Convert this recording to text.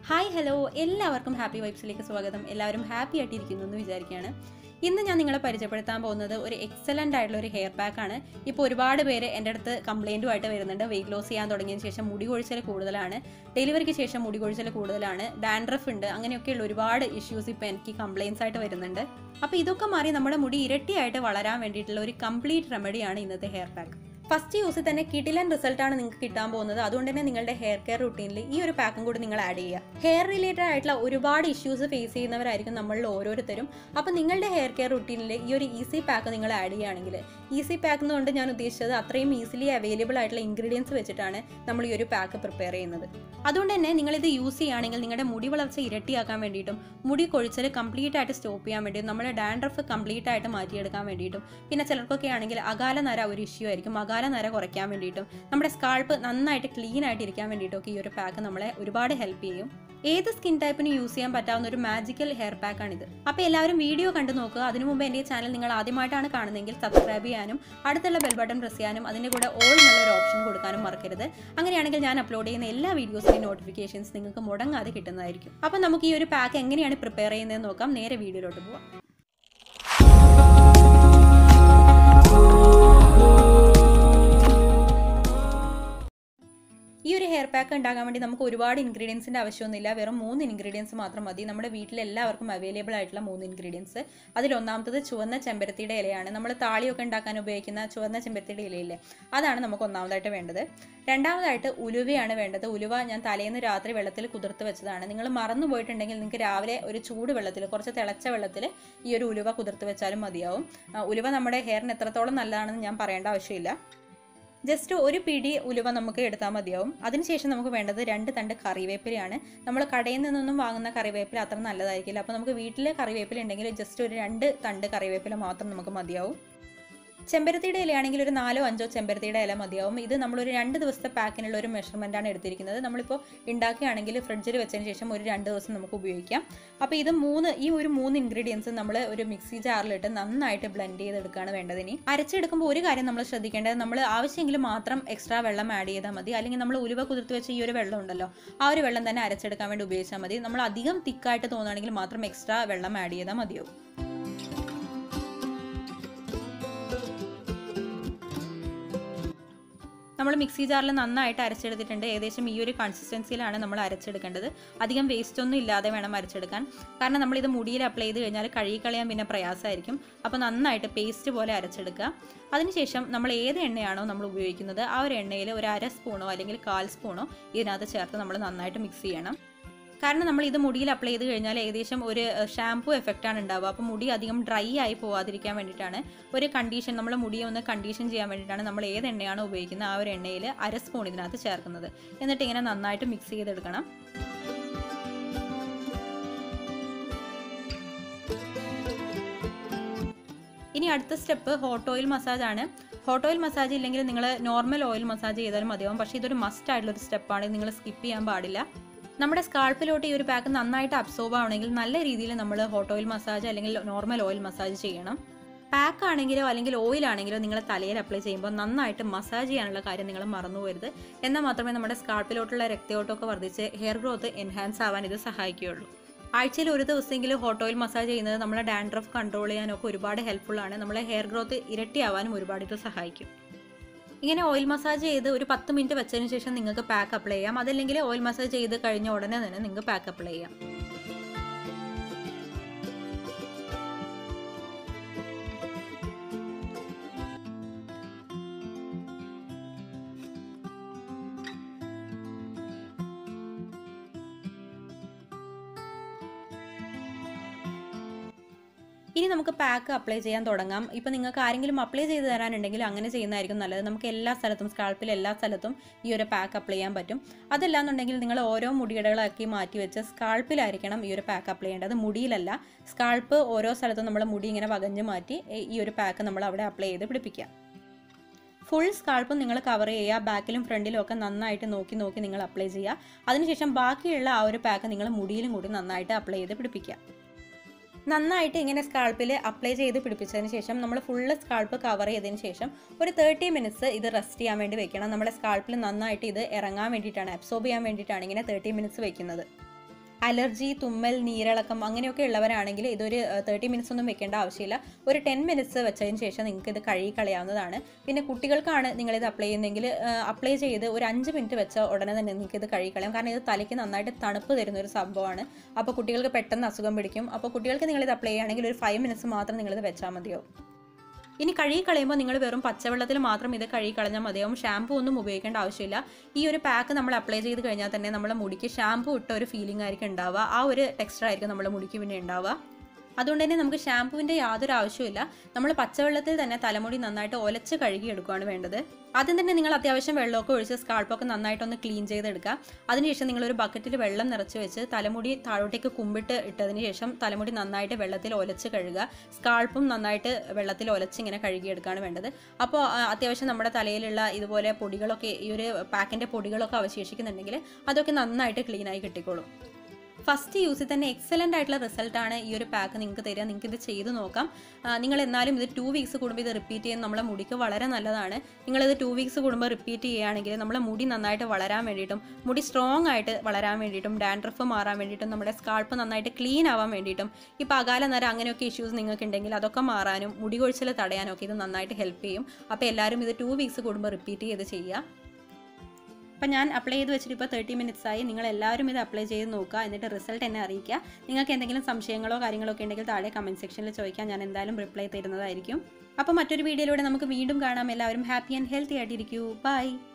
hi hello എല്ലാവർക്കും happy വൈബ്സിലേക്ക് സ്വാഗതം എല്ലാവരും ഹാപ്പി ആയിട്ടിരിക്കുന്നു എന്ന് വിചാരിക്കുകയാണ് ഇന്ന് ഞാൻ നിങ്ങളെ പരിചയപ്പെടുത്താൻ പോകുന്നത് ഒരു എക്സലൻ്റ് ആയിട്ടുള്ള ഒരു ഹെയർ പാക്ക് ആണ് ഇപ്പോൾ ഒരുപാട് പേര് എൻ്റെ അടുത്ത് കംപ്ലൈൻറ്റുമായിട്ട് വരുന്നുണ്ട് വെയിറ്റ് ലോസ് ചെയ്യാൻ തുടങ്ങിയതിന് ശേഷം മുടി കൊഴിച്ചൽ കൂടുതലാണ് ഡെലിവറിക്ക് ശേഷം മുടി കൊഴിച്ചൽ കൂടുതലാണ് ഡാൻഡ്രഫ് ഉണ്ട് അങ്ങനെയൊക്കെയുള്ള ഒരുപാട് ഇഷ്യൂസ് ഇപ്പോൾ എനിക്ക് കംപ്ലയിൻസ് ആയിട്ട് വരുന്നുണ്ട് അപ്പോൾ ഇതൊക്കെ മാറി നമ്മുടെ മുടി ഇരട്ടിയായിട്ട് വളരാൻ വേണ്ടിയിട്ടുള്ള ഒരു കംപ്ലീറ്റ് റെമഡിയാണ് ഇന്നത്തെ ഹെയർ പാക്ക് ഫസ്റ്റ് യൂസിൽ തന്നെ കിടിലൻ റിസൾട്ടാണ് നിങ്ങൾക്ക് കിട്ടാൻ പോകുന്നത് അതുകൊണ്ട് തന്നെ നിങ്ങളുടെ ഹെയർ കെയർ റുട്ടീനിൽ ഈ ഒരു പാക്കും കൂടി നിങ്ങൾ ആഡ് ചെയ്യുക ഹെയർ റിലേറ്റഡ് ആയിട്ടുള്ള ഒരുപാട് ഇഷ്യൂസ് ഫേസ് ചെയ്യുന്നവരായിരിക്കും നമ്മളിൽ ഓരോരുത്തരും അപ്പോൾ നിങ്ങളുടെ ഹെയർ കെയർ റുട്ടീനിൽ ഈ ഒരു ഈസി പാക്ക് നിങ്ങൾ ആഡ് ചെയ്യുകയാണെങ്കിൽ ഈസി പാക്ക് എന്നുകൊണ്ട് ഞാൻ ഉദ്ദേശിച്ചത് അത്രയും ഈസിലി അവൈലബിൾ ആയിട്ടുള്ള ഇൻഗ്രീഡിയൻസ് വെച്ചിട്ടാണ് നമ്മൾ ഈ ഒരു പാക്ക് പ്രിപ്പയർ ചെയ്യുന്നത് അതുകൊണ്ട് തന്നെ നിങ്ങളിത് യൂസ് ചെയ്യുകയാണെങ്കിൽ നിങ്ങളുടെ മുടി വളർച്ച ഇരട്ടിയാക്കാൻ വേണ്ടിയിട്ടും മുടി കൊഴിച്ചൽ കംപ്ലീറ്റ് ആയിട്ട് സ്റ്റോപ്പ് ചെയ്യാൻ വേണ്ടിയിട്ടും നമ്മുടെ ഡാൻഡ്രഫ് കംപ്ലീറ്റ് ആയിട്ട് മാറ്റിയെടുക്കാൻ വേണ്ടിയിട്ടും പിന്നെ ചിലർക്കൊക്കെ ആണെങ്കിൽ അകാല നര ഒരു ഇഷ്യൂ ആയിരിക്കും അകാല നര കുറയ്ക്കാൻ വേണ്ടിയിട്ടും നമ്മുടെ സ്കാൾപ്പ് നന്നായിട്ട് ക്ലീൻ ആയിട്ട് ഇരിക്കാൻ വേണ്ടിയിട്ടൊക്കെ ഈ ഒരു പാക്ക് നമ്മളെ ഒരുപാട് ഹെൽപ്പ് ചെയ്യും ഏത് സ്കിൻ ടൈപ്പിന് യൂസ് ചെയ്യാൻ പറ്റാവുന്ന ഒരു മാജിക്കൽ ഹെയർ പാക്ക് ആണിത് അപ്പോൾ എല്ലാവരും വീഡിയോ കണ്ടു നോക്കുക അതിനു മുമ്പ് എൻ്റെ ചാനൽ നിങ്ങൾ ആദ്യമായിട്ടാണ് കാണുന്നതെങ്കിൽ സബ്സ്ക്രൈബ് ചെയ്യാനും അടുത്തുള്ള ബെൽ ബട്ടൺ പ്രസ് ചെയ്യാനും അതിൻ്റെ കൂടെ ഓൾ എന്നുള്ളൊരു ഓപ്ഷൻ കൊടുക്കാനും മറക്കരുത് അങ്ങനെയാണെങ്കിൽ ഞാൻ അപ്ലോഡ് ചെയ്യുന്ന എല്ലാ വീഡിയോസിൻ്റെയും നോട്ടിഫിക്കേഷൻസ് നിങ്ങൾക്ക് മുടങ്ങാതെ കിട്ടുന്നതായിരിക്കും അപ്പോൾ നമുക്ക് ഈ ഒരു പാക്ക് എങ്ങനെയാണ് പ്രിപ്പയർ ചെയ്യുന്നതെന്ന് നോക്കാം നേരെ വീഡിയോയിലോട്ട് പോവാം ഈ ഒരു ഹെയർ പാക്ക് ഉണ്ടാക്കാൻ വേണ്ടി നമുക്ക് ഒരുപാട് ഇൻഗ്രീഡിയൻസിൻ്റെ ആവശ്യമൊന്നുമില്ല വെറും മൂന്ന് ഇൻഗ്രീഡിയൻസ് മാത്രം മതി നമ്മുടെ വീട്ടിൽ എല്ലാവർക്കും അവൈലബിൾ ആയിട്ടുള്ള മൂന്ന് ഇൻഗ്രീഡിയൻസ് അതിലൊന്നാമത്തത് ചുവന്ന ചെമ്പരത്തിയുടെ ഇലയാണ് നമ്മൾ താളിയൊക്കെ ഉണ്ടാക്കാൻ ഉപയോഗിക്കുന്ന ചുവന്ന ചെമ്പരത്തിയുടെ ഇലയില്ലേ അതാണ് നമുക്ക് ഒന്നാമതായിട്ട് വേണ്ടത് രണ്ടാമതായിട്ട് ഉലുവയാണ് വേണ്ടത് ഉലുവ ഞാൻ തലേന്ന് രാത്രി വെള്ളത്തിൽ കുതിർത്ത് വെച്ചതാണ് നിങ്ങൾ മറന്നു പോയിട്ടുണ്ടെങ്കിൽ നിങ്ങൾക്ക് രാവിലെ ഒരു ചൂട് വെള്ളത്തിൽ കുറച്ച് തിളച്ച വെള്ളത്തിൽ ഈ ഒരു ഉലുവ കുതിർത്ത് വെച്ചാലും മതിയാവും ഉലുവ നമ്മുടെ ഹെയറിന് എത്രത്തോളം നല്ലതാണെന്ന് ഞാൻ പറയേണ്ട ആവശ്യമില്ല ജസ്റ്റ് ഒരു പിടി ഉലുവ നമുക്ക് എടുത്താൽ മതിയാവും അതിനുശേഷം നമുക്ക് വേണ്ടത് രണ്ട് തണ്ട് കറിവേപ്പിലയാണ് നമ്മൾ കടയിൽ നിന്നൊന്നും വാങ്ങുന്ന കറിവേപ്പില അത്ര നല്ലതായിരിക്കില്ല അപ്പോൾ നമുക്ക് വീട്ടിൽ കറിവേപ്പില ഉണ്ടെങ്കിൽ ജസ്റ്റ് ഒരു രണ്ട് തണ്ട് കറിവേപ്പില മാത്രം നമുക്ക് മതിയാവും ചെമ്പരത്തിയുടെ ഇലയാണെങ്കിൽ ഒരു നാലോ അഞ്ചോ ചെമ്പരത്തിയുടെ ഇല മതിയാവും ഇത് നമ്മളൊരു രണ്ട് ദിവസത്തെ പാക്കിനുള്ള ഒരു മെഷർമെൻ്റ് ആണ് എടുത്തിരിക്കുന്നത് നമ്മളിപ്പോൾ ഉണ്ടാക്കുകയാണെങ്കിൽ ഫ്രിഡ്ജിൽ വെച്ചതിന് ശേഷം ഒരു രണ്ട് ദിവസം നമുക്ക് ഉപയോഗിക്കാം അപ്പോൾ ഇത് മൂന്ന് ഈ ഒരു മൂന്ന് ഇൻഗ്രീഡിയൻസ് നമ്മൾ ഒരു മിക്സി ജാറിലിട്ട് നന്നായിട്ട് ബ്ലെൻഡ് ചെയ്തെടുക്കുകയാണ് വേണ്ടത് ഇനി അരച്ചെടുക്കുമ്പോൾ ഒരു കാര്യം നമ്മൾ ശ്രദ്ധിക്കേണ്ടത് നമ്മൾ ആവശ്യമെങ്കിൽ മാത്രം എക്സ്ട്രാ വെള്ളം ആഡ് ചെയ്താൽ മതി അല്ലെങ്കിൽ നമ്മൾ ഉലുവ കുതിർത്ത് വെച്ച ഈ ഒരു വെള്ളം ഉണ്ടല്ലോ ആ ഒരു വെള്ളം തന്നെ അരച്ചെടുക്കാൻ വേണ്ടി ഉപയോഗിച്ചാൽ മതി നമ്മൾ അധികം തിക്കായിട്ട് തോന്നുകയാണെങ്കിൽ മാത്രം എക്സ്ട്രാ വെള്ളം ആഡ് ചെയ്താൽ മതിയാവും നമ്മൾ മിക്സി ജാറിൽ നന്നായിട്ട് അരച്ചെടുത്തിട്ടുണ്ട് ഏകദേശം ഈ ഒരു കൺസിസ്റ്റൻസിയിലാണ് നമ്മൾ അരച്ചെടുക്കേണ്ടത് അധികം വേസ്റ്റ് ഒന്നും ഇല്ലാതെ വേണം അരച്ചെടുക്കാൻ കാരണം നമ്മളിത് മുടിയിൽ അപ്ലൈ ചെയ്ത് കഴിഞ്ഞാൽ കഴുകിക്കളയാൻ പിന്നെ പ്രയാസമായിരിക്കും അപ്പോൾ നന്നായിട്ട് പേസ്റ്റ് പോലെ അരച്ചെടുക്കുക അതിനുശേഷം നമ്മൾ ഏത് എണ്ണയാണോ നമ്മൾ ഉപയോഗിക്കുന്നത് ആ ഒരു എണ്ണയിൽ ഒരു അര സ്പൂണോ അല്ലെങ്കിൽ കാൽ സ്പൂണോ ഇതിനകത്ത് ചേർത്ത് നമ്മൾ നന്നായിട്ട് മിക്സ് ചെയ്യണം കാരണം നമ്മൾ ഇത് മുടിയിൽ അപ്ലൈ ചെയ്ത് കഴിഞ്ഞാൽ ഏകദേശം ഒരു ഷാംപൂ എഫക്റ്റാണ് ഉണ്ടാവുക അപ്പോൾ മുടി അധികം ഡ്രൈ ആയി പോവാതിരിക്കാൻ വേണ്ടിയിട്ടാണ് ഒരു കണ്ടീഷൻ നമ്മൾ മുടിയെ ഒന്ന് കണ്ടീഷൻ ചെയ്യാൻ വേണ്ടിയിട്ടാണ് നമ്മൾ ഏത് എണ്ണയാണോ ഉപയോഗിക്കുന്നത് ആ ഒരു എണ്ണയിൽ അര സ്പൂൺ ഇതിനകത്ത് ചേർക്കുന്നത് എന്നിട്ട് ഇങ്ങനെ നന്നായിട്ട് മിക്സ് ചെയ്തെടുക്കണം ഇനി അടുത്ത സ്റ്റെപ്പ് ഹോട്ട് ഓയിൽ മസാജ് ആണ് ഹോട്ട് ഓയിൽ മസാജ് ഇല്ലെങ്കിൽ നിങ്ങൾ നോർമൽ ഓയിൽ മസാജ് ചെയ്താലും മതിയാവും പക്ഷേ ഇതൊരു മസ്റ്റ് ആയിട്ടുള്ള ഒരു സ്റ്റെപ്പാണ് നിങ്ങൾ സ്കിപ്പ് ചെയ്യാൻ പാടില്ല നമ്മുടെ സ്കാൾപ്പിലോട്ട് ഈ ഒരു പാക്ക് നന്നായിട്ട് അബ്സോർബ് ആവണമെങ്കിൽ നല്ല രീതിയിൽ നമ്മൾ ഹോട്ട് ഓയിൽ മസാജ് അല്ലെങ്കിൽ നോർമൽ ഓയിൽ മസാജ് ചെയ്യണം പാക്ക് ആണെങ്കിലോ അല്ലെങ്കിൽ ഓയിൽ ആണെങ്കിലോ നിങ്ങൾ തലയിൽ അപ്ലൈ ചെയ്യുമ്പോൾ നന്നായിട്ട് മസാജ് ചെയ്യാനുള്ള കാര്യം നിങ്ങൾ മറന്നു പോരുത് എന്നാൽ മാത്രമേ നമ്മുടെ സ്കാൾപ്പിലോട്ടുള്ള രക്തയോട്ടമൊക്കെ വർദ്ധിച്ച് ഹെയർ ഗ്രോത്ത് എൻഹാൻസ് ആവാൻ ഇത് സഹായിക്കുകയുള്ളൂ ആഴ്ചയിൽ ഒരു ദിവസമെങ്കിലും ഹോട്ട് ഓയിൽ മസാജ് ചെയ്യുന്നത് നമ്മളെ ഡാൻഡ്രഫ് കൺട്രോൾ ചെയ്യാനൊക്കെ ഒരുപാട് ഹെൽപ്ഫുള്ളാണ് നമ്മളെ ഹെയർ ഗ്രോത്ത് ഇരട്ടിയാവാനും ഒരുപാട് ഇത് സഹായിക്കും ഇങ്ങനെ ഓയിൽ മസാജ് ചെയ്ത് ഒരു പത്ത് മിനിറ്റ് വെച്ചതിന് ശേഷം നിങ്ങൾക്ക് പാക്ക് അപ്ലൈ ചെയ്യാം അതല്ലെങ്കിൽ ഓയിൽ മസാജ് ചെയ്ത് കഴിഞ്ഞ ഉടനെ തന്നെ നിങ്ങൾക്ക് പാക്ക് അപ്ലൈ ചെയ്യാം ഇനി നമുക്ക് പാക്ക് അപ്ലൈ ചെയ്യാൻ തുടങ്ങാം ഇപ്പം നിങ്ങൾക്ക് ആരെങ്കിലും അപ്ലൈ ചെയ്ത് തരാനുണ്ടെങ്കിൽ അങ്ങനെ ചെയ്യുന്നതായിരിക്കും നല്ലത് നമുക്ക് എല്ലാ സ്ഥലത്തും സ്കാൾപ്പിൽ എല്ലാ സ്ഥലത്തും ഈ ഒരു പാക്ക് അപ്ലൈ ചെയ്യാൻ പറ്റും അതല്ലാന്നുണ്ടെങ്കിൽ നിങ്ങൾ ഓരോ മുടിയിടകളാക്കി മാറ്റി വെച്ച് സ്കാൾപ്പിലായിരിക്കണം ഈ ഒരു പാക്ക് അപ്ലൈ ചെയ്യേണ്ടത് മുടിയിലല്ല സ്കാൾപ്പ് ഓരോ സ്ഥലത്തും നമ്മൾ മുടി ഇങ്ങനെ വകഞ്ഞ് മാറ്റി ഈ ഒരു പാക്ക് നമ്മൾ അവിടെ അപ്ലൈ ചെയ്ത് പിടിപ്പിക്കുക ഫുൾ സ്കാൾപ്പും നിങ്ങൾ കവർ ചെയ്യുക ബാക്കിലും ഫ്രണ്ടിലും ഒക്കെ നന്നായിട്ട് നോക്കി നോക്കി നിങ്ങൾ അപ്ലൈ ചെയ്യുക അതിനുശേഷം ബാക്കിയുള്ള ആ ഒരു പാക്ക് നിങ്ങൾ മുടിയിലും കൂടി നന്നായിട്ട് അപ്ലൈ ചെയ്ത് പിടിപ്പിക്കുക നന്നായിട്ട് ഇങ്ങനെ സ്കാൾപ്പിൽ അപ്ലൈ ചെയ്ത് പിടിപ്പിച്ചതിന് ശേഷം നമ്മൾ ഫുള്ള് സ്കാൾപ്പ് കവർ ചെയ്തതിന് ശേഷം ഒരു തേർട്ടി മിനിറ്റ്സ് ഇത് റെസ്റ്റ് ചെയ്യാൻ വേണ്ടി വെക്കണം നമ്മുടെ സ്കാൾപ്പിൽ നന്നായിട്ട് ഇത് ഇറങ്ങാൻ വേണ്ടിയിട്ടാണ് അബ്സോർബ് ചെയ്യാൻ വേണ്ടിയിട്ടാണ് ഇങ്ങനെ തേർട്ടി മിനിറ്റ്സ് വെക്കുന്നത് അലർജി തുമ്മൽ നീരിളക്കം അങ്ങനെയൊക്കെ ഉള്ളവരാണെങ്കിൽ ഇതൊരു തേർട്ടി മിനിറ്റ്സ് ഒന്നും വെക്കേണ്ട ആവശ്യമില്ല ഒരു ടെൻ മിനിറ്റ്സ് വെച്ചതിന് ശേഷം നിങ്ങൾക്ക് ഇത് കഴുകി കളയാവുന്നതാണ് പിന്നെ കുട്ടികൾക്കാണ് നിങ്ങളിത് അപ്ലൈ ചെയ്യുന്നതെങ്കിൽ അപ്ലൈ ചെയ്ത് ഒരു അഞ്ച് മിനിറ്റ് വെച്ച ഉടനെ തന്നെ നിങ്ങൾക്ക് ഇത് കഴുകി കളയാം കാരണം ഇത് തലയ്ക്ക് നന്നായിട്ട് തണുപ്പ് തരുന്ന ഒരു സംഭവമാണ് അപ്പോൾ കുട്ടികൾക്ക് പെട്ടെന്ന് അസുഖം പിടിക്കും അപ്പോൾ കുട്ടികൾക്ക് നിങ്ങളിത് അപ്ലൈ ചെയ്യുകയാണെങ്കിൽ ഒരു ഫൈവ് മിനിറ്റ്സ് മാത്രം നിങ്ങളിത് വെച്ചാൽ മതിയോ ഇനി കഴുകി കളയുമ്പോൾ നിങ്ങൾ വെറും പച്ചവെള്ളത്തിൽ മാത്രം ഇത് കഴുകി കളഞ്ഞാൽ മതിയാവും ഷാമ്പൂ ഒന്നും ഉപയോഗിക്കേണ്ട ആവശ്യമില്ല ഈ ഒരു പാക്ക് നമ്മൾ അപ്ലൈ ചെയ്ത് കഴിഞ്ഞാൽ തന്നെ നമ്മുടെ മുടിക്ക് ഷാമ്പൂ ഇട്ട ഒരു ഫീലിംഗ് ആയിരിക്കും ഉണ്ടാവുക ആ ഒരു ടെക്സ്ചർ ആയിരിക്കും നമ്മുടെ മുടിക്ക് പിന്നെ ഉണ്ടാവുക അതുകൊണ്ട് തന്നെ നമുക്ക് ഷാമ്പൂവിൻ്റെ യാതൊരു ആവശ്യമില്ല നമ്മൾ പച്ചവെള്ളത്തിൽ തന്നെ തലമുടി നന്നായിട്ട് ഒലച്ച് കഴുകി എടുക്കുകയാണ് വേണ്ടത് ആദ്യം തന്നെ നിങ്ങൾ അത്യാവശ്യം വെള്ളമൊക്കെ ഒഴിച്ച് സ്കാൾപ്പൊക്കെ നന്നായിട്ടൊന്ന് ക്ലീൻ ചെയ്തെടുക്കുക അതിനുശേഷം നിങ്ങളൊരു ബക്കറ്റിൽ വെള്ളം നിറച്ച് വെച്ച് തലമുടി താഴോട്ടേക്ക് കുമ്പിട്ട് ഇട്ടതിന് ശേഷം തലമുടി നന്നായിട്ട് വെള്ളത്തിൽ ഒലച്ച് കഴുകുക സ്കാൾപ്പും നന്നായിട്ട് വെള്ളത്തിൽ ഒലച്ച് ഇങ്ങനെ കഴുകിയെടുക്കുകയാണ് വേണ്ടത് അപ്പോൾ ആ, അത്യാവശ്യം നമ്മുടെ തലയിലുള്ള ഇതുപോലെ പൊടികളൊക്കെ ഈ ഒരു പാക്കിൻ്റെ പൊടികളൊക്കെ അവശേഷിക്കുന്നുണ്ടെങ്കിൽ അതൊക്കെ നന്നായിട്ട് ക്ലീനായി കിട്ടിക്കോളും ഫസ്റ്റ് യൂസിൽ തന്നെ എക്സലൻ്റ് ആയിട്ടുള്ള റിസൾട്ടാണ് ഈ ഒരു പാക്ക് നിങ്ങൾക്ക് തരിക നിങ്ങൾക്ക് ഇത് ചെയ്ത് നോക്കാം ആ, നിങ്ങൾ എന്നാലും ഇത് ടു വീക്സ് കൂടുമ്പോൾ ഇത് റിപ്പീറ്റ് ചെയ്യുന്നത് നമ്മളെ മുടിക്ക് വളരെ നല്ലതാണ് നിങ്ങളിത് ടു വീക്സ് കൂടുമ്പോൾ റിപ്പീറ്റ് ചെയ്യുകയാണെങ്കിൽ നമ്മളെ മുടി നന്നായിട്ട് വളരാൻ വേണ്ടിയിട്ടും മുടി സ്ട്രോങ് ആയിട്ട് വളരാൻ വേണ്ടിയിട്ടും ഡാൻഡ്രഫ് മാറാൻ വേണ്ടിയിട്ടും നമ്മുടെ സ്കാൾപ്പ് നന്നായിട്ട് ക്ലീൻ ആവാൻ വേണ്ടിയിട്ടും ഈ പകാല നര അങ്ങനെയൊക്കെ ഇഷ്യൂസ് നിങ്ങൾക്ക് ഉണ്ടെങ്കിൽ അതൊക്കെ മാറാനും മുടി കൊഴിച്ചിൽ തടയാനും ഒക്കെ ഇത് നന്നായിട്ട് ഹെൽപ്പ് ചെയ്യും അപ്പോൾ എല്ലാവരും ഇത് ടു വീക്സ് കൂടുമ്പോൾ റിപ്പീറ്റ് ചെയ്ത് ചെയ്യുക അപ്പം ഞാൻ അപ്ലൈ ചെയ്ത് വെച്ചിട്ട് ഇപ്പോൾ തേർട്ടി മിനിറ്റ്സ് ആയി നിങ്ങൾ എല്ലാവരും ഇത് അപ്ലൈ ചെയ്ത് നോക്കുക എന്നിട്ട് റിസൾട്ട് എന്നെ അറിയിക്കുക നിങ്ങൾക്ക് എന്തെങ്കിലും സംശയങ്ങളോ കാര്യങ്ങളോ ഒക്കെ ഉണ്ടെങ്കിൽ താഴെ കമൻറ്റ് സെക്ഷനിൽ ചോദിക്കാൻ ഞാൻ എന്തായാലും റിപ്ലൈ തരുന്നതായിരിക്കും അപ്പോൾ മറ്റൊരു വീഡിയോയിലൂടെ നമുക്ക് വീണ്ടും കാണാം എല്ലാവരും ഹാപ്പി ആൻഡ് ഹെൽത്തി ആയിട്ടിരിക്കൂ ബൈ